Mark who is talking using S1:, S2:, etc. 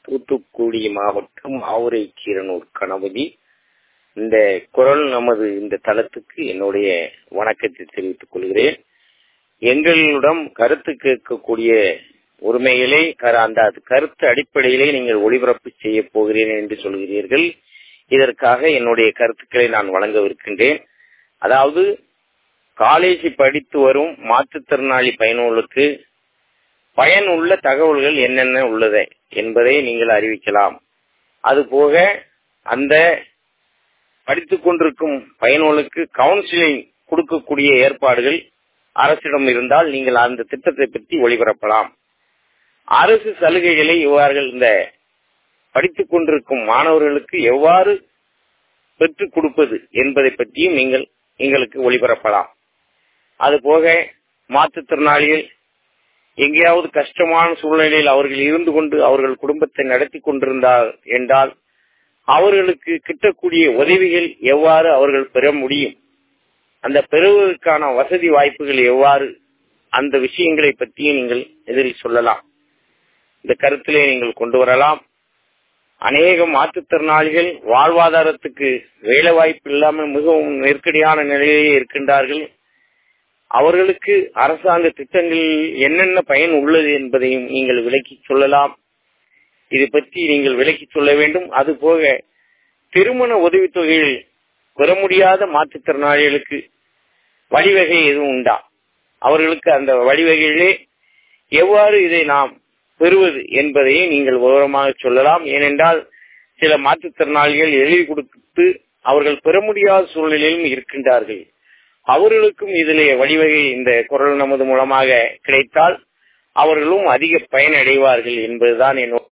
S1: தூத்துக்குடி மாவட்டம் ஆவுரை கீரனூர் கணபதி இந்த குரல் நமது இந்த தளத்துக்கு என்னுடைய வணக்கத்தை தெரிவித்துக் கொள்கிறேன் எங்களிடம் கருத்து கேட்கக்கூடிய உரிமைகளை அந்த கருத்து அடிப்படையிலே நீங்கள் ஒளிபரப்பு செய்ய போகிறேன் என்று சொல்கிறீர்கள் இதற்காக என்னுடைய கருத்துக்களை நான் வழங்கவிருக்கின்றேன் அதாவது காலேஜ் படித்து வரும் மாற்றுத்திறனாளி பயனுள்ள பயனுள்ள தகவல்கள் என்னென்ன உள்ளது என்பதை நீங்கள் அறிவிக்கலாம் அதுபோக அந்த படித்துக் கொண்டிருக்கும் பயனுகளுக்கு கவுன்சிலிங் கொடுக்கக்கூடிய ஏற்பாடுகள் அரசிடம் இருந்தால் நீங்கள் அந்த திட்டத்தை பற்றி ஒளிபரப்பலாம் அரசு சலுகைகளை இவ்வாறு இந்த படித்துக் கொண்டிருக்கும் மாணவர்களுக்கு எவ்வாறு பெற்றுக் கொடுப்பது என்பதை பற்றியும் நீங்கள் எங்களுக்கு ஒளிபரப்பலாம் அதுபோக மாற்றுத்திறனாளிகள் எங்கேயாவது கஷ்டமான சூழ்நிலையில் அவர்கள் இருந்து கொண்டு அவர்கள் குடும்பத்தை நடத்தி கொண்டிருந்தார் என்றால் அவர்களுக்கு கிட்டக்கூடிய உதவிகள் எவ்வாறு அவர்கள் பெற முடியும் அந்த பெறுவதற்கான வசதி வாய்ப்புகள் எவ்வாறு அந்த விஷயங்களை பற்றியும் நீங்கள் எதிரில் சொல்லலாம் இந்த கருத்திலே நீங்கள் கொண்டு வரலாம் அநேக மாற்றுத்திறனாளிகள் வாழ்வாதாரத்துக்கு வேலை வாய்ப்பு இல்லாமல் மிகவும் நெருக்கடியான நிலையிலே இருக்கின்றார்கள் அவர்களுக்கு அரசாங்க திட்டங்களில் என்னென்ன பயன் உள்ளது என்பதையும் நீங்கள் விளக்கி சொல்லலாம் இது பற்றி நீங்கள் விளக்கி சொல்ல வேண்டும் அதுபோக திருமண உதவித்தொகையில் பெற முடியாத மாற்றுத்திறனாளிகளுக்கு வழிவகை எதுவும் உண்டா அவர்களுக்கு அந்த வழிவகையிலே எவ்வாறு இதை நாம் பெறுவது என்பதையே நீங்கள் விவரமாக சொல்லலாம் ஏனென்றால் சில மாற்றுத்திறனாளிகள் எழுதி கொடுத்து அவர்கள் பெற முடியாத சூழ்நிலையிலும் இருக்கின்றார்கள் அவர்களுக்கும் இதிலே வழிவகை இந்த குரல் நமது மூலமாக கிடைத்தால் அவர்களும் அதிக பயனடைவார்கள் என்பதுதான் என்னோட